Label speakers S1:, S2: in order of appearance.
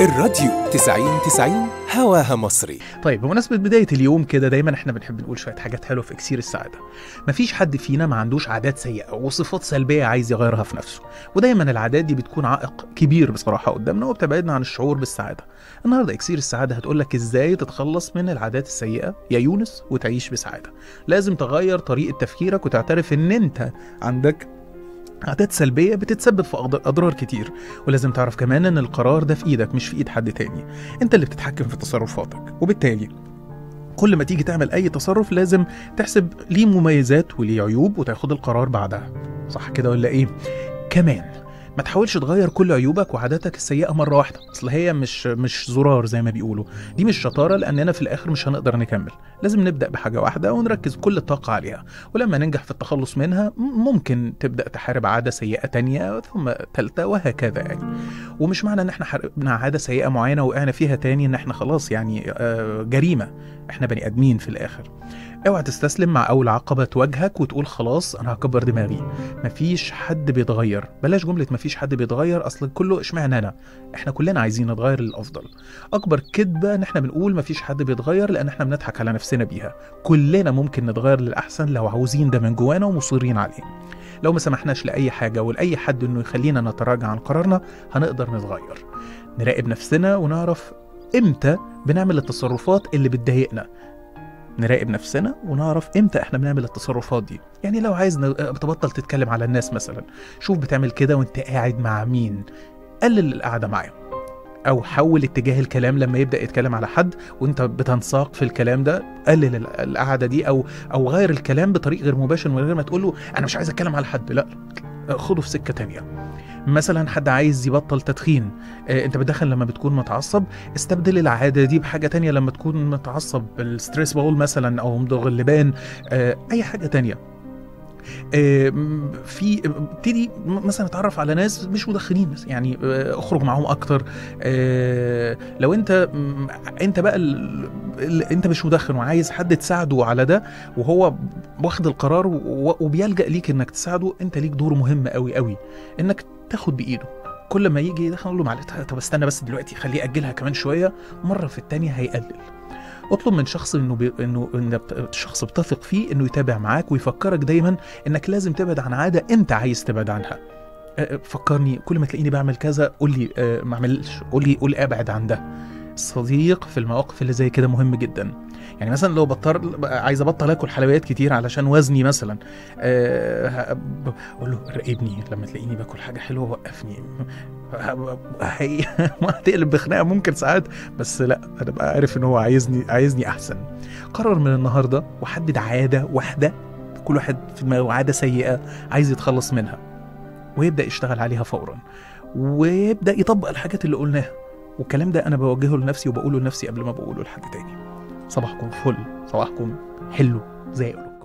S1: الراديو 90 90 هواها مصري
S2: طيب بمناسبة بداية اليوم كده دايما احنا بنحب نقول شوية حاجات حلوة في اكسير السعادة. مفيش حد فينا ما عندوش عادات سيئة وصفات سلبية عايز يغيرها في نفسه، ودايما العادات دي بتكون عائق كبير بصراحة قدامنا وبتبعدنا عن الشعور بالسعادة. النهارده اكسير السعادة هتقول لك ازاي تتخلص من العادات السيئة يا يونس وتعيش بسعادة. لازم تغير طريقة تفكيرك وتعترف ان انت عندك عادات سلبية بتتسبب في أض- أضرار كتير ولازم تعرف كمان إن القرار ده في إيدك مش في إيد حد تاني أنت اللي بتتحكم في تصرفاتك وبالتالي كل ما تيجي تعمل أي تصرف لازم تحسب ليه مميزات وليه عيوب وتاخد القرار بعدها صح كده ولا إيه؟ كمان ما تحاولش تغير كل عيوبك وعاداتك السيئة مرة واحدة أصل هي مش مش زرار زي ما بيقولوا دي مش شطارة لأننا في الآخر مش هنقدر نكمل لازم نبدأ بحاجة واحدة ونركز كل الطاقة عليها ولما ننجح في التخلص منها م- ممكن تبدأ تحارب عادة سيئة تانية ثم تالتة وهكذا يعني ومش معنى ان احنا حاربنا عادة سيئة معينة وقعنا فيها تاني ان احنا خلاص يعني آه، جريمة احنا بني ادمين في الاخر اوعى تستسلم مع اول عقبة تواجهك وتقول خلاص انا هكبر دماغي مفيش حد بيتغير بلاش جملة مفيش حد بيتغير اصل كله اشمعنى انا احنا كلنا عايزين نتغير للافضل اكبر كذبة ان احنا بنقول مفيش حد بيتغير لان احنا بنضحك على نفسنا بيها كلنا ممكن نتغير للاحسن لو عاوزين ده من جوانا ومصرين عليه لو ما سمحناش لاي حاجه ولاي حد انه يخلينا نتراجع عن قرارنا هنقدر نتغير نراقب نفسنا ونعرف امتى بنعمل التصرفات اللي بتضايقنا نراقب نفسنا ونعرف امتى احنا بنعمل التصرفات دي يعني لو عايز ن- تبطل تتكلم على الناس مثلا شوف بتعمل كده وانت قاعد مع مين قلل القعده معاه او حول اتجاه الكلام لما يبدا يتكلم على حد وانت بتنساق في الكلام ده قلل ال- القعده دي او او غير الكلام بطريق غير مباشر من غير ما تقول له انا مش عايز اتكلم على حد لا خده في سكه تانية مثلا حد عايز يبطل تدخين آه، انت بتدخن لما بتكون متعصب استبدل العاده دي بحاجه تانية لما تكون متعصب الستريس بول مثلا او مضغ اللبان آه، اي حاجه تانية آه، م- في ابتدي م- مثلا اتعرف على ناس مش مدخنين بس يعني آه، اخرج معاهم اكتر آه، لو انت م- انت بقى ال- ال- انت مش مدخن وعايز حد تساعده على ده وهو واخد القرار و- وبيلجأ ليك انك تساعده انت ليك دور مهم قوي قوي انك تاخد بايده كل ما يجي يدخن اقول له معلش طب استنى بس دلوقتي خليه ياجلها كمان شويه مره في التانيه هيقلل اطلب من شخص انه بي... انه ان بت- شخص بتثق فيه انه يتابع معاك ويفكرك دايما انك لازم تبعد عن عاده انت عايز تبعد عنها أه، فكرني كل ما تلاقيني بعمل كذا قول لي أه، ما اعملش قول لي قول لي ابعد عن ده الصديق في المواقف اللي زي كده مهم جدا يعني مثلا لو بطل عايز ابطل اكل حلويات كتير علشان وزني مثلا أه ه- ب- اقول له راقبني لما تلاقيني باكل حاجه حلوه وقفني ه- هي ما هتقلب بخناقه ممكن ساعات بس لا انا بقى عارف ان هو عايزني عايزني احسن قرر من النهارده وحدد عاده واحده كل واحد في دماغه عاده سيئه عايز يتخلص منها ويبدا يشتغل عليها فورا ويبدا يطبق الحاجات اللي قلناها والكلام ده انا بوجهه لنفسي وبقوله لنفسي قبل ما بقوله لحد تاني صباحكم فل صباحكم حلو زي ما يقولوا